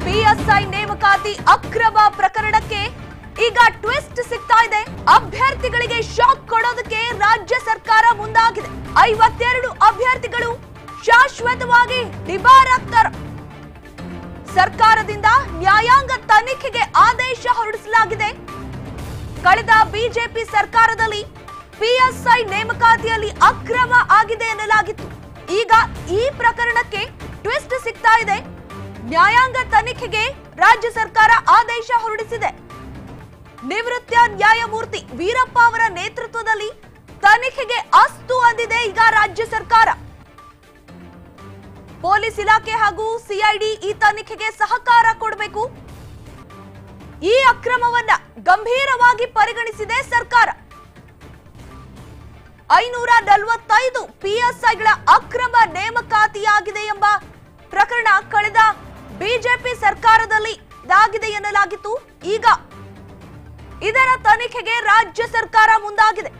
PSI ನೇಮಕಾತಿ ಅಕ್ರಮ ಪ್ರಕರಣಕ್ಕೆ ಈಗ ಟ್ವಿಸ್ಟ್ ಸಿಗ್ತಾ ಇದೆ ಅಭ್ಯರ್ಥಿಗಳಿಗೆ ಶಾಕ್ ಕೊಡೋದಕ್ಕೆ ರಾಜ್ಯ ಸರ್ಕಾರ ಮುಂದಾಗಿದೆ ಐವತ್ತೆರಡು ಅಭ್ಯರ್ಥಿಗಳು ಶಾಶ್ವತವಾಗಿ ಡಿಬಾರ್ ಆಗ್ತಾರ ಸರ್ಕಾರದಿಂದ ನ್ಯಾಯಾಂಗ ತನಿಖೆಗೆ ಆದೇಶ ಹೊರಡಿಸಲಾಗಿದೆ ಕಳೆದ ಬಿಜೆಪಿ ಸರ್ಕಾರದಲ್ಲಿ ಪಿಎಸ್ಐ ನೇಮಕಾತಿಯಲ್ಲಿ ಅಕ್ರಮ ಆಗಿದೆ ಎನ್ನಲಾಗಿತ್ತು ಈಗ ಈ ಪ್ರಕರಣಕ್ಕೆ ಟ್ವಿಸ್ಟ್ ಸಿಗ್ತಾ ಇದೆ ನ್ಯಾಯಾಂಗ ತನಿಖೆಗೆ ರಾಜ್ಯ ಸರ್ಕಾರ ಆದೇಶ ಹೊರಡಿಸಿದೆ ನಿವೃತ್ತ ನ್ಯಾಯಮೂರ್ತಿ ವೀರಪ್ಪ ಅವರ ನೇತೃತ್ವದಲ್ಲಿ ತನಿಖೆಗೆ ಅಸ್ತು ಅಂದಿದೆ ಈಗ ರಾಜ್ಯ ಸರ್ಕಾರ ಪೊಲೀಸ್ ಇಲಾಖೆ ಹಾಗೂ ಸಿಐಡಿ ಈ ತನಿಖೆಗೆ ಸಹಕಾರ ಕೊಡಬೇಕು ಈ ಅಕ್ರಮವನ್ನ ಗಂಭೀರವಾಗಿ ಪರಿಗಣಿಸಿದೆ ಸರ್ಕಾರ ಐನೂರ ನಲವತ್ತೈದು ಪಿಎಸ್ಐಗಳ ಅಕ್ರಮ ನೇಮಕಾತಿಯಾಗಿದೆ ಎಂಬ ಪ್ರಕರಣ ಕಳೆದ ಬಿಜೆಪಿ ಸರ್ಕಾರದಲ್ಲಿ ಇದಾಗಿದೆ ಎನ್ನಲಾಗಿತ್ತು ಈಗ ಇದರ ತನಿಖೆಗೆ ರಾಜ್ಯ ಸರ್ಕಾರ ಮುಂದಾಗಿದೆ